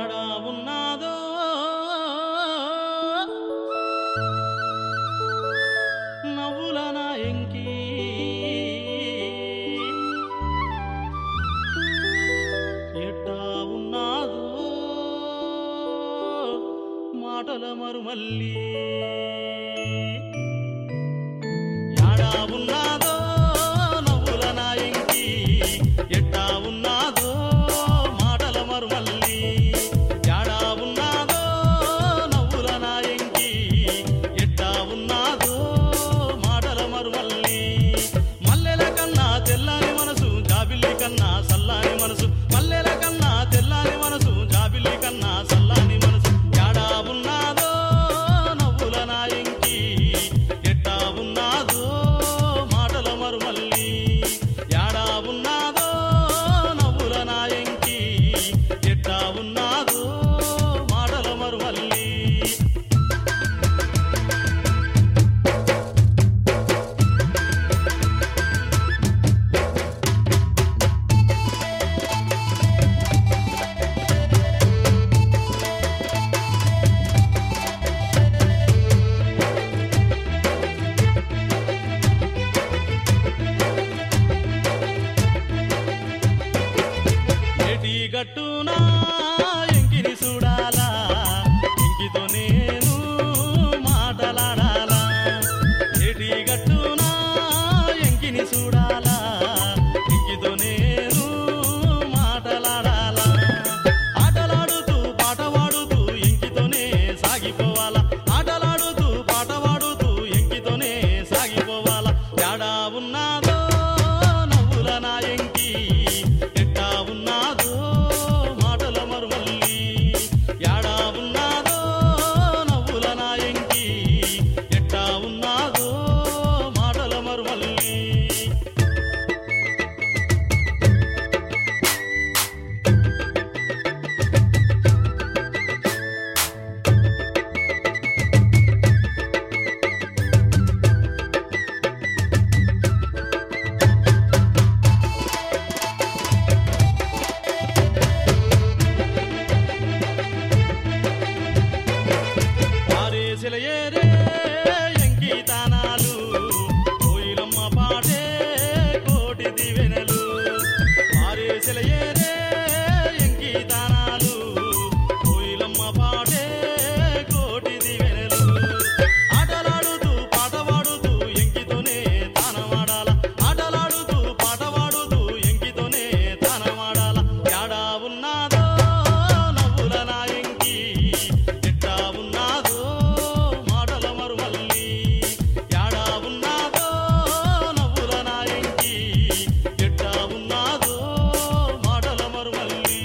యాడా ఉన్నాదో నవ్వుల నా ఎంకి ఎట్టా ఉన్నాదో మాటల మరుమల్లి యాడా ఉన్నాదో నవ్వుల నా ఎంకి ఎట్టా ఉన్నాదో మాటల మరుమల్లి యాడా ఉన్నాదో నవ్వుల నా ఎంకి ఎట్టా ఉన్నాదో మాటల మరుమల్లి మల్లెల కన్నా తెల్లని మనసు జాబిల్లి కన్నా సల్లాని మనసు మల్లెల కన్నా తెల్లని మనసు జాబిల్లి కన్నా సల్లాని మనసు యాడా ఉన్నాదో నవ్వుల నా ఎంకి ఎట్టా ఉన్నాదో మాటల మరుమల్లి యాడా ఉన్నాదో నవ్వుల నా ఎంకి ఎట్టా ఉన్నాదో మాటల మరుమల్లి ఏటి గట్టునా ఎంకిని చూడాలా ఎంకితో నేను మాటలాడాలా ఏటి గట్టునా ఎంకిని చూడాలా ఎంకితో నేను మాటలాడాలా ఆటలాడుతూ పాట పాడుతూ ఎంకితోనే సాగిపోవాలా ఆటలాడుతూ పాట పాడుతూ ఎంకితోనే సాగిపోవాలా యాడా ఉన్నాదో నవ్వుల నా ఎంకి ఎట్టా ఉన్నాదో మాటల మరుమల్లి యాడా ఉన్నాదో నవ్వుల నా ఎంకి ఎట్టా ఉన్నాదో మాటల మరుమల్లి పారేసిల ఏరే ఎంకితానాలు కోయిలమ్మ పాడే కోటి దివెనలు పారేసిల ఏరే ఎంకితానాలు కోయిలమ్మ పాడే కోటి దివెనలు ఆటలాడుతూ పాట పాడుతూ ఎంకితోనే తానమాడాల ఆటలాడుతూ పాట పాడుతూ ఎంకితోనే తానమాడాల యాడా ఉన్నాదో నవ్వుల నా ఎంకి ఎట్టా ఉన్నాదో మాటల మరుమల్లి యాడా ఉన్నాదో నవ్వుల నా ఎంకి ఎట్టా ఉన్నాదో మాటల మరుమల్లి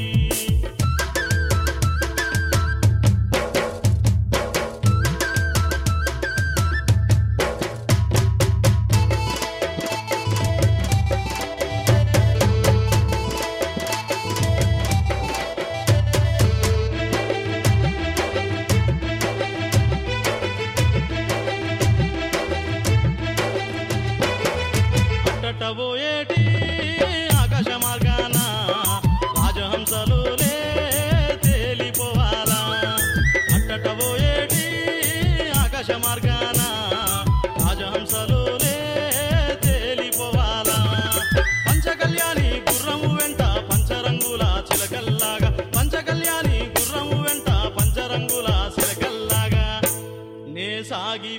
అట్టటబోయేటి ఆకాశ మార్గాన రాజహంసలోలే తేలిపోవాలా అట్టటబోయేటి ఆకాశ మార్గాన రాజహంసలోలే తేలిపోవాలా పంచకళ్యాణి గుర్రము వెంట పంచరంగుల చిలకల్లాగా పంచకళ్యాణి గుర్రము వెంట పంచరంగుల చిలకల్లాగా నే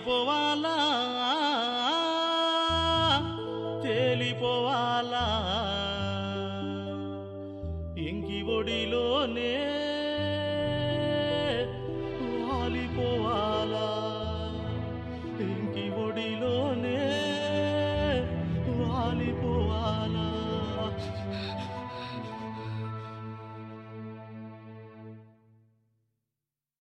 సాగిపోవాలా తేలిపోవాలా